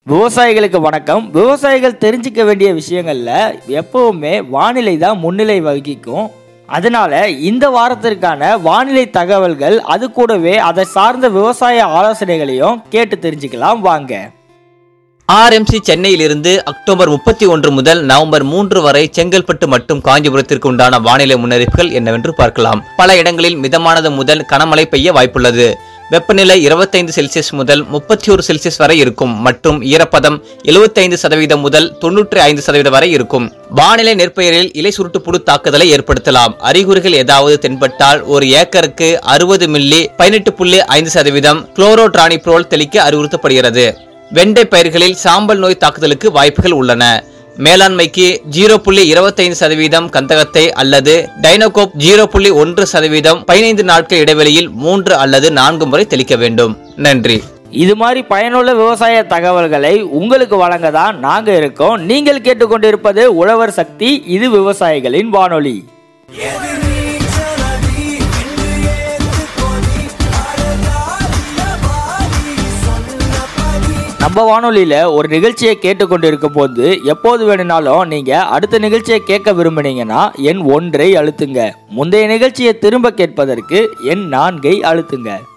விவசாயிகளுக்கு வணக்கம் விவசாயிகள் தெரிஞ்சுக்க வேண்டிய விஷயங்கள்ல எப்பவுமே வானிலை தான் முன்னிலை வகிக்கும் அதனால இந்த வாரத்திற்கான வானிலை தகவல்கள் அது கூடவே அதை சார்ந்த விவசாய ஆலோசனைகளையும் கேட்டு தெரிஞ்சுக்கலாம் வாங்க ஆர்எம்சி சென்னையிலிருந்து அக்டோபர் முப்பத்தி ஒன்று முதல் நவம்பர் மூன்று வரை செங்கல்பட்டு மற்றும் காஞ்சிபுரத்திற்கு உண்டான வானிலை முன்னறிவிப்புகள் என்னவென்று பார்க்கலாம் பல இடங்களில் மிதமானது முதல் கனமழை பெய்ய வாய்ப்புள்ளது வெப்பநிலை 25 செல்சியஸ் முதல் முப்பத்தி ஒரு செல்சியஸ் வரை இருக்கும் மற்றும் ஈரப்பதம் 75% சதவீதம் முதல் தொன்னூற்றி ஐந்து சதவீதம் வரை இருக்கும் வானிலை நெற்பயிரில் இலை சுருட்டு புழு தாக்குதலை ஏற்படுத்தலாம் அறிகுறிகள் ஏதாவது தென்பட்டால் ஒரு ஏக்கருக்கு அறுபது மில்லி பதினெட்டு புள்ளி ஐந்து சதவீதம் குளோரோட்ரானிப்ரோல் தெளிக்க அறிவுறுத்தப்படுகிறது வெண்டை பயிர்களில் சாம்பல் நோய் தாக்குதலுக்கு வாய்ப்புகள் உள்ளன மேலாண்மைக்கு ஜீரோ புள்ளி இருபத்தைந்து சதவீதம் கந்தகத்தை அல்லது டைனோகோப் ஜீரோ புள்ளி ஒன்று சதவீதம் பதினைந்து நாட்கள் இடைவெளியில் மூன்று அல்லது நான்கு முறை தெளிக்க வேண்டும் நன்றி இது மாதிரி பயனுள்ள விவசாய தகவல்களை உங்களுக்கு வழங்க தான் நாங்க இருக்கோம் நீங்கள் கேட்டுக்கொண்டிருப்பது உழவர் சக்தி இது விவசாயிகளின் வானொலி நம்ம வானொலியில ஒரு நிகழ்ச்சியை கேட்டுக்கொண்டிருக்கும் போது எப்போது வேணும்னாலும் நீங்க அடுத்த நிகழ்ச்சியை கேட்க விரும்புனீங்கன்னா எண் ஒன்றை அழுத்துங்க முந்தைய நிகழ்ச்சியை திரும்ப கேட்பதற்கு எண் நான்கை அழுத்துங்க